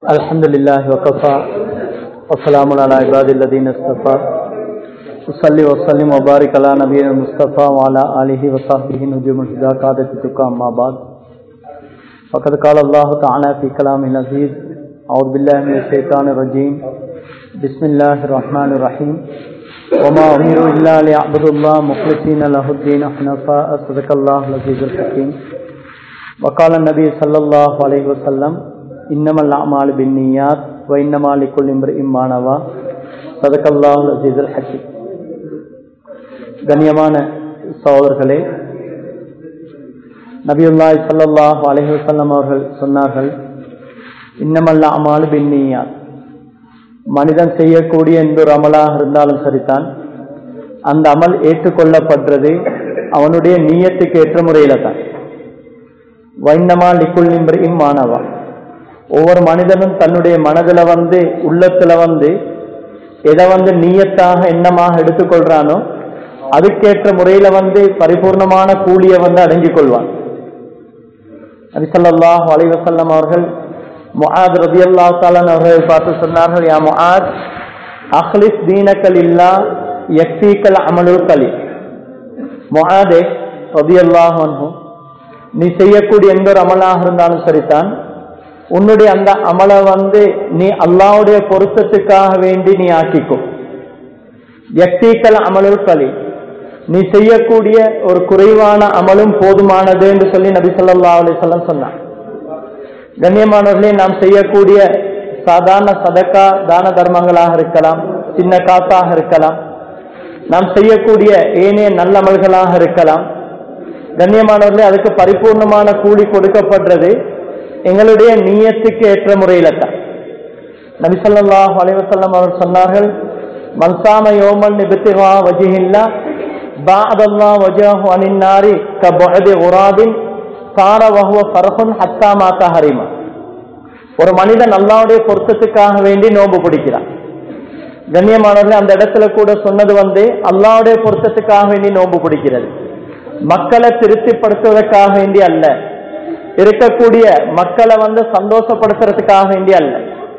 الحمد لله وكفى وسلام على عباد الذين اصطفى أصلي وسلم وبارك على نبينا المصطفى وعلى آله وصحبه نجوم الهدى قادة تقى أما بعد فقد قال الله تعالى في كلام العزيز أعوذ بالله من الشيطان الرجيم بسم الله الرحمن الرحيم وما أمروا إلا ليعبدوا الله مخلصين له الدين حنفاء صدق الله العزيز الحكيم وقال النبي صلى الله عليه وسلم إنما الأعمال بالنيات وإنما لكل امرئ ما نوى صدق الله العزيز الحكيم கண்ணியமான சகோதரர்களே நபியுல்லாய் சல்லல்லாஹ் அலைஹி வஸல்லம் அவர்கள் சொன்னார்கள் இன்னமல்ல அமாலு பின்னியாத் மனிதன் செய்யக்கூடிய எந்த ஒரு அமலாக இருந்தாலும் சரிதான் அந்த அமல் ஏற்றுக்கொள்ளப்படுறது அவனுடைய நீயத்துக்கு ஏற்ற முறையில தான் வைன்னமா லிக்குள் நிம்பரியும் மாணவா ஒவ்வொரு மனிதனும் தன்னுடைய மனதுல வந்து உள்ளத்துல வந்து எதை வந்து நீயத்தாக எண்ணமாக எடுத்துக்கொள்றானோ அதுக்கேற்ற முறையில வந்து பரிபூர்ணமான கூலிய வந்து அடைஞ்சு கொள்வான் நபிசல்லாஹ் அலைவசல்லம் அவர்கள் முஆத் ரபி அல்லா தாலன் அவர்களை பார்த்து சொன்னார்கள் யா முஆத் அஹ்லிஸ் தீனக்கல் இல்லா யக்தீக்கல் அமலு கலி முஆதே ரபி அல்லாஹ் நீ செய்யக்கூடிய எந்த ஒரு அமலாக இருந்தாலும் சரிதான் உன்னுடைய அந்த அமலை வந்து நீ அல்லாவுடைய பொருத்தத்துக்காக வேண்டி நீ ஆக்கிக்கும் யக்தீக்கல் அமலுல் கலி நீ செய்யக்கூடிய ஒரு குறைவான அமலும் போதுமானது என்று சொல்லி நபி சொல்லா அலிசல்லம் சொன்னான் கண்ணியமானவர்களே நாம் செய்யக்கூடிய சாதாரண சதக்கா தான தர்மங்களாக இருக்கலாம் சின்ன காசாக இருக்கலாம் நாம் செய்யக்கூடிய ஏனைய நல்லமல்களாக இருக்கலாம் கண்ணியமானவர்களே அதுக்கு பரிபூர்ணமான கூலி கொடுக்கப்படுறது எங்களுடைய நீயத்துக்கு ஏற்ற முறையில தான் நபிசல்லாஹ் அலைவசல்லம் அவர் சொன்னார்கள் மன்சாம யோமன் நிபித்திவா வஜிஹில்லா பாதல்லா வஜாஹு அனின்னாரி கபுஅதி உராபின் சார வஹுவ ஃபர்ஹுன் ஹத்தா மாத்தா ஹரிமா ஒரு மனிதன் அல்லாவுடைய பொருத்தத்துக்காக வேண்டி நோன்பு பிடிக்கிறான் கண்ணியமானவர்கள் அந்த இடத்துல கூட சொன்னது வந்து அல்லாவுடைய பொருத்தத்துக்காக வேண்டி நோன்பு பிடிக்கிறது மக்களை திருப்திப்படுத்துவதற்காக வேண்டி அல்ல இருக்கக்கூடிய மக்களை வந்து சந்தோஷப்படுத்துறதுக்காக வேண்டி அல்ல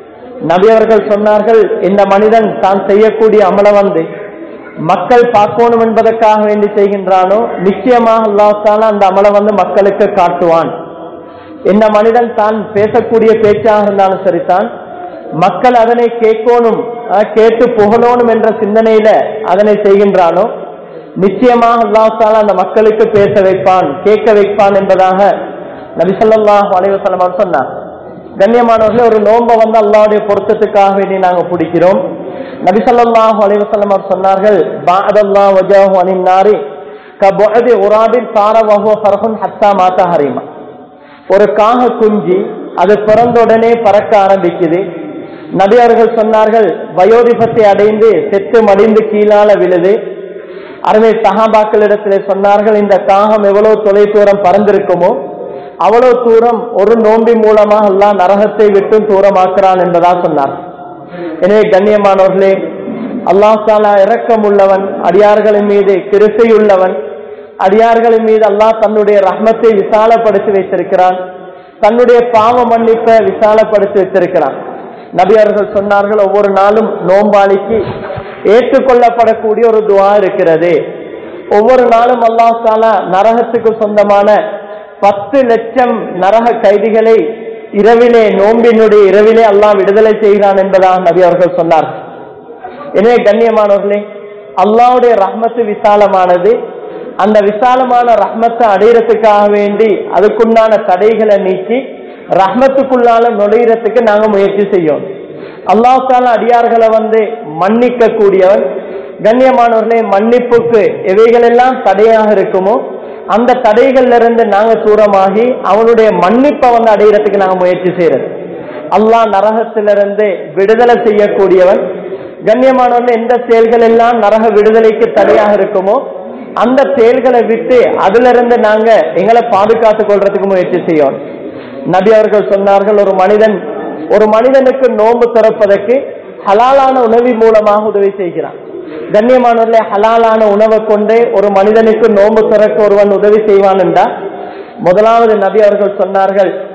நபி அவர்கள் சொன்னார்கள் இந்த மனிதன் தான் செய்யக்கூடிய அமலை வந்து மக்கள் பார்க்கணும் என்பதற்காக வேண்டி செய்கின்றானோ நிச்சயமாக அல்லாத்தால அந்த அமலை வந்து மக்களுக்கு காட்டுவான் இந்த மனிதன் தான் பேசக்கூடிய பேச்சாக இருந்தாலும் சரிதான் மக்கள் அதனை கேட்கணும் கேட்டு புகழணும் என்ற சிந்தனையில அதனை செய்கின்றானோ நிச்சயமாக அல்லாத்தால அந்த மக்களுக்கு பேச வைப்பான் கேட்க வைப்பான் என்பதாக நபிசல்லாஹ் அலைவசலம் சொன்னார் கண்ணியமானவர்களே ஒரு நோன்பை வந்து அல்லாவுடைய பொருத்தத்துக்காக வேண்டி நாங்க பிடிக்கிறோம் நபிசல்லாஹ் அலைவசல்லம் அவர் சொன்னார்கள் பாதல்லா வஜாஹு அனின்னாரி கபுஅதி உராபின் சார வஹுவ ஃபர்ஹுன் ஹத்தா மாதா ஹரிமா ஒரு காக குஞ்சி அது பிறந்த உடனே பறக்க ஆரம்பிக்குது நபியர்கள் சொன்னார்கள் வயோதிபத்தை அடைந்து செத்து மடிந்து கீழால விழுது அருமை சகாபாக்களிடத்திலே சொன்னார்கள் இந்த காகம் எவ்வளவு தொலை தூரம் பறந்திருக்குமோ அவ்வளவு தூரம் ஒரு நோம்பி மூலமாக எல்லாம் நரகத்தை விட்டு தூரமாக்குறான் என்பதா சொன்னார் எனவே கண்ணியமானவர்களே அல்லாஹாலா இரக்கம் உள்ளவன் அடியார்களின் மீது கிருசையுள்ளவன் அடியார்களின் மீது அல்லாஹ் தன்னுடைய ரஹ்மத்தை விசாலப்படுத்தி வைத்திருக்கிறான் தன்னுடைய பாவ மன்னிப்பை விசாலப்படுத்தி வைத்திருக்கிறான் நபி அவர்கள் சொன்னார்கள் ஒவ்வொரு நாளும் நோம்பாளிக்கு ஏற்றுக்கொள்ளப்படக்கூடிய ஒரு துவா இருக்கிறது ஒவ்வொரு நாளும் அல்லாஹாலா நரகத்துக்கு சொந்தமான பத்து லட்சம் நரக கைதிகளை இரவிலே நோம்பினுடைய இரவிலே அல்லாஹ் விடுதலை செய்கிறான் என்பதாக நபி அவர்கள் சொன்னார் எனவே கண்ணியமானவர்களே அல்லாவுடைய ரஹ்மத்து விசாலமானது அந்த விசாலமான ரஹ்மத்தை அடையிறதுக்காக வேண்டி அதுக்குண்டான தடைகளை நீக்கி ரஹ்மத்துக்குள்ளால நுழையிறதுக்கு நாங்க முயற்சி செய்யும் அல்லாஹால அடியார்களை வந்து மன்னிக்க கூடியவன் கண்ணியமானவர்களே மன்னிப்புக்கு எவைகளெல்லாம் தடையாக இருக்குமோ அந்த தடைகள்ல இருந்து நாங்க தூரமாகி அவனுடைய மன்னிப்பை வந்து அடையிறதுக்கு நாங்க முயற்சி செய்யறது அல்லாஹ் நரகத்திலிருந்து விடுதலை செய்யக்கூடியவன் கண்ணியமானவர்கள் எந்த செயல்கள் எல்லாம் நரக விடுதலைக்கு தடையாக இருக்குமோ அந்த செயல்களை விட்டு அதுல இருந்து நாங்க எங்களை பாதுகாத்துக் கொள்றதுக்கு முயற்சி செய்யும் நபி அவர்கள் சொன்னார்கள் ஒரு மனிதன் ஒரு மனிதனுக்கு நோன்பு திறப்பதற்கு ஹலாலான உணவி மூலமாக உதவி செய்கிறான் கண்ணியமானவர்களே ஹலாலான உணவை கொண்டு ஒரு மனிதனுக்கு நோன்பு திறக்க ஒருவன் உதவி செய்வான் என்றா முதலாவது நபி அவர்கள் சொன்னார்கள்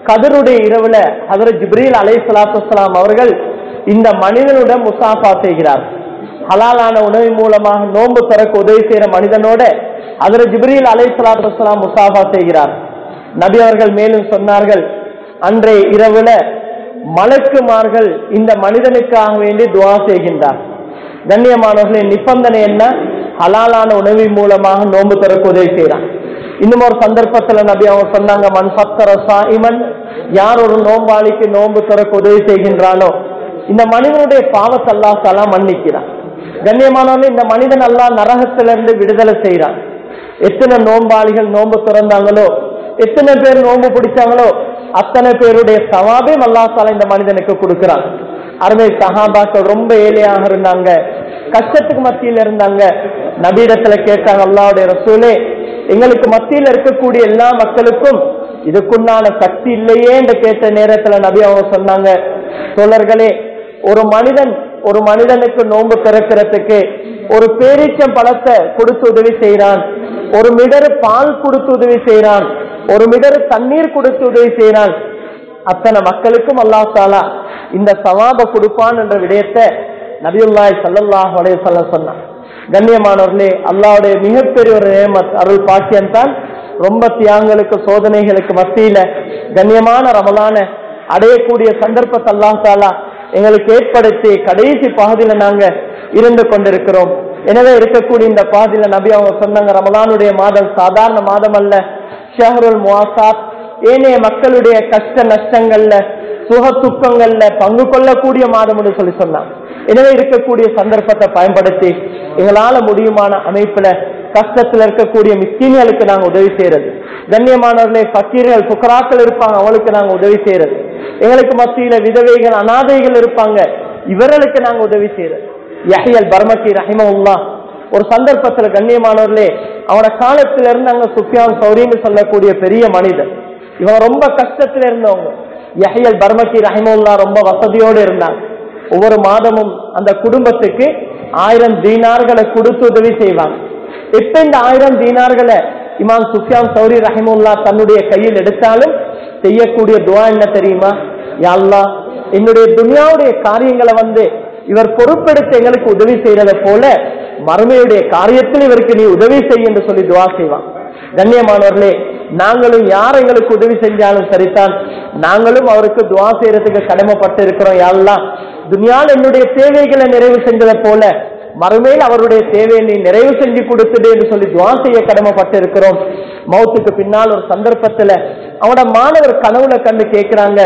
கதருடைய இரவுல ஹதரத் ஜிப்ரீல் அலை சலாத்து அவர்கள் இந்த மனிதனுடன் முசாஃபா செய்கிறார் ஹலாலான உணவு மூலமாக நோன்பு திறக்க உதவி செய்யற மனிதனோட ஹதரத் ஜிப்ரீல் அலை சலாத்து முசாஃபா செய்கிறார் நபி அவர்கள் மேலும் சொன்னார்கள் அன்றைய இரவுல மலக்குமார்கள் இந்த மனிதனுக்காக வேண்டி துவா செய்கின்றார் கண்ணியமானவர்களின் நிபந்தனை என்ன ஹலாலான உணவின் மூலமாக நோன்பு திறக்க உதவி செய்யறான் இன்னும் ஒரு சந்தர்ப்பத்துல நபி அவங்க சொன்னாங்க மண் பத்தர சாயிமன் யார் ஒரு நோம்பாளிக்கு நோன்பு திறக்க உதவி செய்கின்றானோ இந்த மனிதனுடைய பாவத்தை அல்லாஹ் தலா மன்னிக்கிறான் கண்ணியமானவர்கள் இந்த மனிதன் அல்லாஹ் நரகத்திலிருந்து விடுதலை செய்யறான் எத்தனை நோம்பாளிகள் நோன்பு திறந்தாங்களோ எத்தனை பேர் நோன்பு பிடிச்சாங்களோ அத்தனை பேருடைய சவாபையும் அல்லாஹ் தாலா இந்த மனிதனுக்கு கொடுக்கிறான் அருமை சஹாபாக்கள் ரொம்ப ஏழையாக இருந்தாங்க கஷ்டத்துக்கு மத்தியில இருந்தாங்க நபீடத்துல கேட்டாங்க அல்லாவுடைய ரசூலே எங்களுக்கு மத்தியில இருக்கக்கூடிய எல்லா மக்களுக்கும் இதுக்குண்டான சக்தி இல்லையே என்று கேட்ட நேரத்துல நபி அவங்க சொன்னாங்க தோழர்களே ஒரு மனிதன் ஒரு மனிதனுக்கு நோன்பு திறக்கிறதுக்கு ஒரு பேரீச்சம் பழத்தை கொடுத்து உதவி செய்யறான் ஒரு மிடரு பால் கொடுத்து உதவி செய்யறான் ஒரு மிடரு தண்ணீர் கொடுத்து உதவி செய்யறான் அத்தனை மக்களுக்கும் அல்லாஹ் தாலா இந்த சவாப கொடுப்பான் என்ற விடயத்தை நபியுல்லாய் சல்லல்லாஹ் அலைய சொல்ல சொன்னான் கண்ணியமானவர்களே அல்லாவுடைய மிகப்பெரிய ஒரு நேமத் அருள் பாக்கியம் தான் ரொம்ப தியாகங்களுக்கு சோதனைகளுக்கு மத்தியில கண்ணியமான ரமலான அடையக்கூடிய சந்தர்ப்பத்தை அல்லாஹ் தாலா எங்களுக்கு ஏற்படுத்தி கடைசி பகுதியில நாங்க இருந்து கொண்டிருக்கிறோம் எனவே இருக்கக்கூடிய இந்த பாதியில நபி அவங்க சொன்னாங்க ரமலானுடைய மாதம் சாதாரண மாதம் அல்ல ஷஹருல் முவாசாத் ஏனைய மக்களுடைய கஷ்ட நஷ்டங்கள்ல சுக துக்கங்கள்ல பங்கு கொள்ளக்கூடிய மாதம் என்று சொல்லி சொன்னான் எனவே இருக்கக்கூடிய சந்தர்ப்பத்தை பயன்படுத்தி எங்களால முடியுமான அமைப்புல கஷ்டத்துல இருக்கக்கூடிய மிஸ்கீன்களுக்கு நாங்க உதவி செய்யறது கண்ணியமானவர்களே பக்கீர்கள் புக்கராக்கள் இருப்பாங்க அவங்களுக்கு நாங்க உதவி செய்யறது எங்களுக்கு மத்தியில விதவைகள் அனாதைகள் இருப்பாங்க இவர்களுக்கு நாங்க உதவி செய்யறது யஹியல் பர்மக்கி ரஹிமவுல்லா ஒரு சந்தர்ப்பத்துல கண்ணியமானவர்களே அவன காலத்துல இருந்து அங்க சுஃபியான் சௌரின்னு சொல்லக்கூடிய பெரிய மனிதன் இவன் ரொம்ப கஷ்டத்துல இருந்தவங்க யஹியல் பர்மக்கி ரஹிமவுல்லா ரொம்ப வசதியோடு இருந்தாங்க ஒவ்வொரு மாதமும் அந்த குடும்பத்துக்கு ஆயிரம் தீனார்களை கொடுத்து உதவி செய்வாங்க எப்ப இந்த ஆயிரம் தீனார்களை இமாம் சுஃபியான் சௌரி ரஹிமுல்லா தன்னுடைய கையில் எடுத்தாலும் செய்யக்கூடிய துவா என்ன தெரியுமா யாழ்லா என்னுடைய துனியாவுடைய காரியங்களை வந்து இவர் பொறுப்பெடுத்து எங்களுக்கு உதவி செய்யறதை போல மறுமையுடைய காரியத்தில் இவருக்கு நீ உதவி செய்ய என்று சொல்லி துவா செய்வான் கண்ணியமானவர்களே நாங்களும் யார் எங்களுக்கு உதவி செஞ்சாலும் சரிதான் நாங்களும் அவருக்கு துவா செய்யறதுக்கு கடமைப்பட்டு இருக்கிறோம் யாரெல்லாம் துனியால் என்னுடைய தேவைகளை நிறைவு செஞ்சதை போல மறுமையில் அவருடைய தேவையை நீ நிறைவு செஞ்சு கொடுத்துடு என்று சொல்லி துவா செய்ய கடமைப்பட்டு இருக்கிறோம் மௌத்துக்கு பின்னால் ஒரு சந்தர்ப்பத்துல அவனோட மாணவர் கனவுல கண்டு கேட்கிறாங்க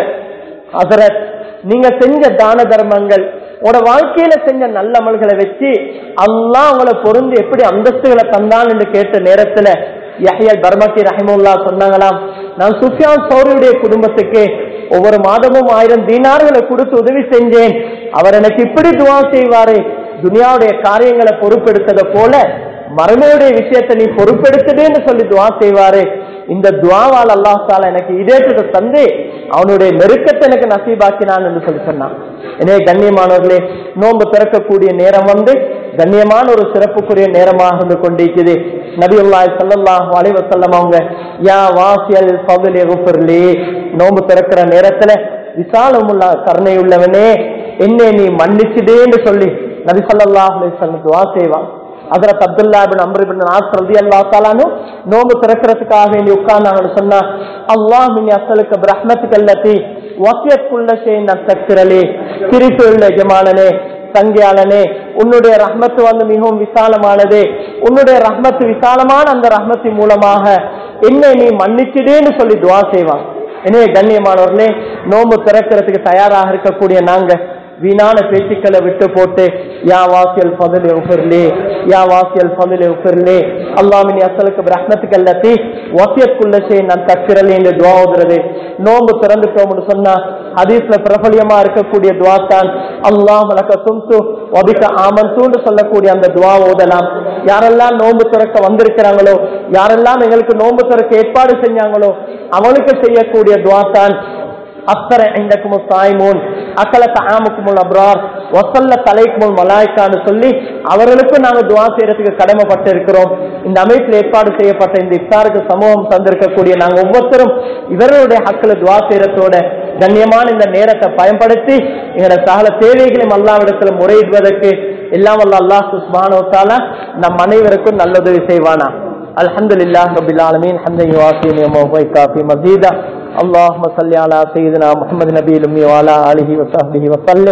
ஹசரத் நீங்க செஞ்ச தான தர்மங்கள் உங்களோட வாழ்க்கையில செஞ்ச நல்ல அமல்களை வச்சு அல்லாஹ் உங்களை பொருந்து எப்படி அந்தஸ்துகளை தந்தான் என்று கேட்ட நேரத்துல யஹ்யல் பர்மக்கி ரஹிமுல்லா சொன்னாங்களாம் நான் சுஃபியான் சௌரியுடைய குடும்பத்துக்கு ஒவ்வொரு மாதமும் ஆயிரம் தீனார்களை கொடுத்து உதவி செஞ்சேன் அவர் எனக்கு இப்படி துவா செய்வாரு துனியாவுடைய காரியங்களை பொறுப்பெடுத்ததை போல மறுமையுடைய விஷயத்தை நீ பொறுப்பெடுத்துடுன்னு சொல்லி துவா செய்வாரு இந்த துவாவால் அல்லாஹ் தாலா எனக்கு இதேற்றத்தை தந்து அவனுடைய நெருக்கத்தை எனக்கு நசீபாக்கினான் என்று சொல்லி சொன்னான் எனவே கண்ணியமானவர்களே நோன்பு திறக்கக்கூடிய நேரம் வந்து கண்ணியமான ஒரு சிறப்புக்குரிய நேரமாக இருந்து கொண்டிருக்குது நபியுல்லாய் சல்லல்லாஹு அலைஹி வஸல்லம் அவங்க யா வாசியல் ஃபதுலி குஃபர்லி நோன்பு திறக்கிற நேரத்துல விசாலமுள்ள கருணை உள்ளவனே என்னை நீ மன்னிச்சுடேன்னு சொல்லி நபி ஸல்லல்லாஹு அலைஹி வஸல்லம் துஆ செய்வான் ஹஜரத் அப்துல்லா பின் அம்ர் பின் ஆஸ் ரலியல்லாஹு தஆலானு நோம்பு திறக்கிறதுக்காக வேண்டி உட்கார்ந்தாங்கன்னு சொன்னா அல்லாஹ் மின் அஸ்அலுக பிரஹ்மத்துக அல்லதி வசியத் குல்ல ஷைன் அஸ்தக்ஃபிரலி கிரிசுள்ள ஜமானனே சங்கியாளனே உன்னுடைய ரஹ்மத்து வந்து மிகவும் விசாலமானது உன்னுடைய ரஹ்மத்து விசாலமான அந்த ரஹ்மத்தின் மூலமாக என்னை நீ மன்னிச்சிடேன்னு சொல்லி துவா செய்வான் எனவே கண்ணியமானவர்களே நோம்பு திறக்கிறதுக்கு தயாராக இருக்கக்கூடிய நாங்க வீணான பேச்சுக்களை விட்டு போட்டு யா வாசியல் ஃபதுல் உஃபிர்லி யா வாசியல் ஃபதுல் உஃபிர்லி அல்லாஹ்வின் அஸ்ஸலுக்கு பிரஹ்மத்துக்கு அல்லத்தி வசியத் குல்ல ஷை நான் தக்ஃபிரலி என்று துஆ ஓதுறது நோன்பு திறந்துட்டோம்னு சொன்னா ஹதீஸ்ல பிரபலியமா இருக்கக்கூடிய துஆ தான் அல்லாஹ் லக சும்து வபிக ஆமன்துன்னு சொல்லக்கூடிய அந்த துஆ ஓதலாம் யாரெல்லாம் நோன்பு திறக்க வந்திருக்கிறாங்களோ யாரெல்லாம் எங்களுக்கு நோன்பு திறக்க ஏற்பாடு செஞ்சாங்களோ அவளுக்கு செய்யக்கூடிய துஆ தான் அப்தர ஐந்தக்கும் சாய்மூன் அக்கல தாமுக்கும் அப்ரார் வசல்ல தலைக்குமுல் மலாய்க்கான்னு சொல்லி அவர்களுக்கும் நாங்க துவா செய்யறதுக்கு கடமைப்பட்டு இருக்கிறோம் இந்த அமைப்பில் ஏற்பாடு செய்யப்பட்ட இந்த இஃப்தாருக்கு சமூகம் தந்திருக்கக்கூடிய நாங்க ஒவ்வொருத்தரும் இவர்களுடைய ஹக்கில் துவா செய்யறதோட கண்ணியமான இந்த நேரத்தை பயன்படுத்தி எங்களோட சகல தேவைகளையும் அல்லாவிடத்துல முறையிடுவதற்கு எல்லாம் வல்ல அல்லாஹ் சுஸ்மானோ தாலா நம் அனைவருக்கும் நல்லுதவி செய்வானா الحمد لله رب العالمين حمدا يوافي نعمه ويكافي مزيدا اللهم صل على سيدنا محمد نبي الأمي وعلى آله وصحبه وسلم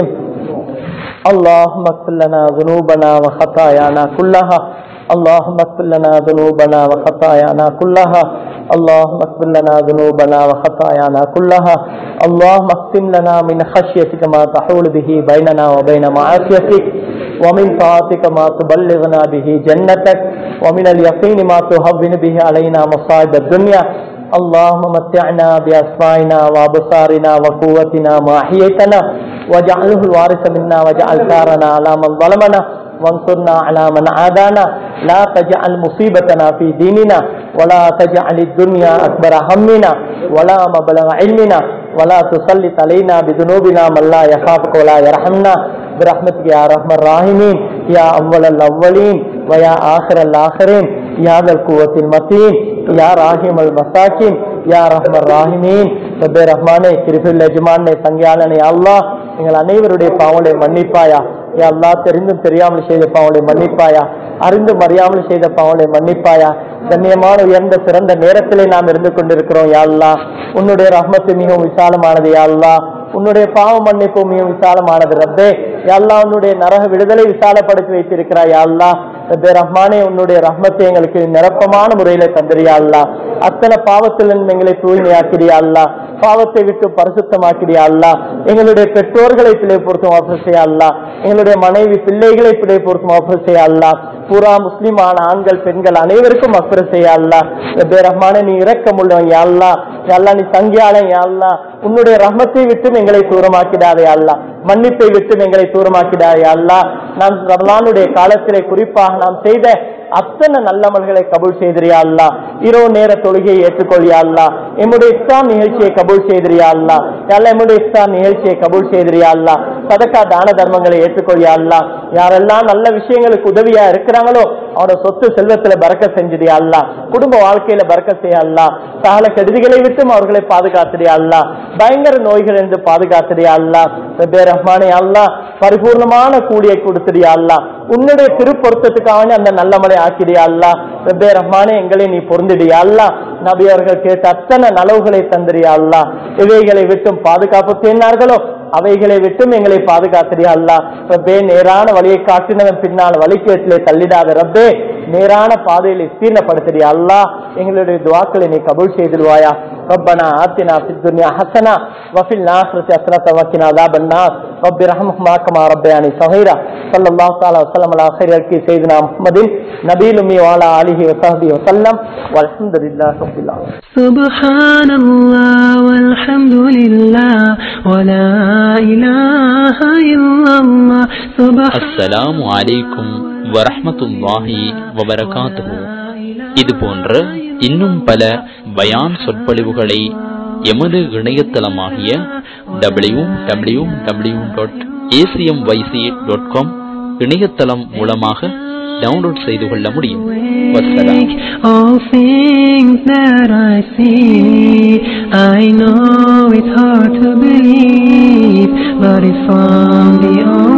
اللهم اغفر لنا ذنوبنا وخطايانا كلها اللهم اغفر لنا ذنوبنا وخطايانا كلها اللهم اغفر لنا ذنوبنا وخطايانا كلها اللهم اقسم لنا من خشيتك ما تحول به بيننا وبين معاصيتك ومن طاعتك ما تبلغنا به جنتك ومن اليقين ما تهون به علينا مصائب الدنيا اللهم متعنا بأسمائنا وأبصارنا وقوتنا ما أحييتنا واجعله الوارث منا واجعل ثارنا على من ظلمنا وانصرنا على من عادانا لا تجعل مصيبتنا في ديننا ولا تجعل الدنيا أكبر همنا ولا مبلغ علمنا ولا تسلط علينا بذنوبنا من لا يخافك ولا يرحمنا برحمتك يا ارحم الراحمين يا اول الاولين ويا اخر الاخرين يا ذا القوة المتين يا راحم المساكين يا رحم الراحمين ரப்பே ரஹ்மானே கிருபில் எஜமானே சங்கியாளனே அல்லாஹ் எங்கள் அனைவருடைய பாவங்களை மன்னிப்பாயா யா அல்லாஹ் தெரிந்தும் தெரியாமல் செய்த பாவங்களை மன்னிப்பாயா அறிந்தும் அறியாமல் செய்த பாவங்களை மன்னிப்பாயா கண்ணியமான உயர்ந்த சிறந்த நேரத்திலே நாம் இருந்து கொண்டிருக்கிறோம் யா அல்லாஹ் உன்னுடைய ரஹ்மத்து மிகவும் விசாலமானது யா அல்லாஹ் உன்னுடைய பாவ மன்னிப்பு மிகவும் விசாலமானது ரப்பே யா உன்னுடைய நரக விடுதலை விசாலப்படுத்தி வைத்திருக்கிறாய் யா அல்லாஹ் ரப்பே ரஹ்மானே உன்னுடைய ரஹ்மத்தை எங்களுக்கு நிரப்பமான முறையில தந்திரியா அல்லா அத்தனை பாவத்திலிருந்து எங்களை தூய்மையாக்கிறியா அல்லா பாவத்தை விட்டு பரிசுத்தமாக்கிறியா அல்லா எங்களுடைய பெற்றோர்களை பிழை பொருத்தும் ஆஃபர் செய்ய அல்லா எங்களுடைய மனைவி பிள்ளைகளை பிழை பொருத்தும் ஆஃபர் செய்ய அல்லா பூரா முஸ்லிமான ஆண்கள் பெண்கள் அனைவருக்கும் அக்கறை செய்ய அல்லா ரப்பே ரஹ்மானே நீ இரக்கம் உள்ளவன் யா அல்லா யா அல்லா நீ சங்கியாளன் யா அல்லா உன்னுடைய ரஹ்மத்தை விட்டும் எங்களை தூரமாக்கிடாதே அல்லா மன்னிப்பை விட்டும் எங்களை தூரமாக்கிடாதே அல்லா நாம் ரமலானுடைய காலத்திலே குறிப்பாக நாம் செய்த அத்தனை நல்லமல்களை கபூல் செய்திரியா அல்லா இரவு நேர தொழுகையை ஏற்றுக்கொள்ளியா அல்லா எம்முடைய இஸ்லாம் நிகழ்ச்சியை கபூல் செய்திரியா அல்லா யாரெல்லாம் எம்முடைய இஸ்லாம் நிகழ்ச்சியை கபூல் செய்திரியா அல்லா சதக்கா தான தர்மங்களை ஏற்றுக்கொள்ளியா அல்லா யாரெல்லாம் நல்ல விஷயங்களுக்கு உதவியா இருக்கிறாங்களோ அவனோட சொத்து செல்வத்துல பறக்க செஞ்சிடியா அல்லா குடும்ப வாழ்க்கையில பறக்க செய்ய அல்லா சகல கெடுதிகளை விட்டும் அவர்களை பாதுகாத்துடியா அல்லா பயங்கர நோய்கள் என்று பாதுகாத்துடியா அல்லா ரப்பே ரஹ்மானே அல்லா பரிபூர்ணமான கூலியை கொடுத்துடியா அல்லா உன்னுடைய திருப்பொருத்தத்துக்காக அந்த நல்ல மலை ஆக்கிடியா அல்லா ரப்பே ரஹ்மானே எங்களை நீ பொருந்திடியா அல்லா நபி அவர்கள் கேட்ட அத்தனை நலவுகளை தந்திரியா அல்லா இவைகளை விட்டும் பாதுகாப்பு தேர்ந்தார்களோ அவைகளை விட்டும் எங்களை பாதுகாத்திரியா அல்லா ரப்பே நேரான வழியை காட்டினதன் பின்னால் வழிகேட்டிலே தள்ளிடாத ரப்பே நேரான பாதையில் ஸ்தீர்ணப்படுத்தியா அல்லா எங்களுடைய துவாக்களை நீ கபூல் செய்திருவாயா ربنا آتنا في الدنيا حسنة وفي الآخرة حسنة وقنا عذاب النار رب ارحمهما كما ربياني صغيرا صلى الله تعالى وسلم على خير الكي سيدنا محمد نبي الأمي وعلى آله وصحبه وسلم والحمد لله رب العالمين سبحان الله والحمد لله ولا إله إلا الله سبحان அஸ்ஸலாமு அலைக்கும் வரஹ்மத்துல்லாஹி வபரகாத்துஹு இது போன்ற இன்னும் பல பயான் சொற்பொழிவுகளை எமது இணையதளமாகிய W W W dot ACM YC dot com இணையதளம் மூலமாக டவுன்லோட் செய்து கொள்ள முடியும் வசலாம் All things that I see, I know it's hard to believe, but it's from the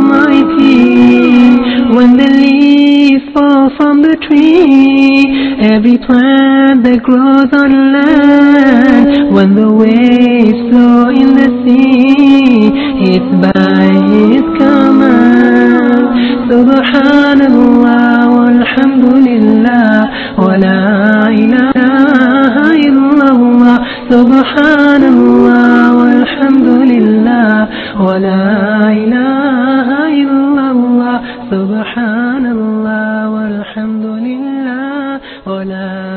Almighty. When the leaves fall from the tree, every plant that grows on land, when the waves flow in the sea, it's by His command. Subhanallah walhamdulillah wa la ilaha illallah. Subhanallah walhamdulillah wa la ilaha illallah. Subhanallah walhamdulillah wa la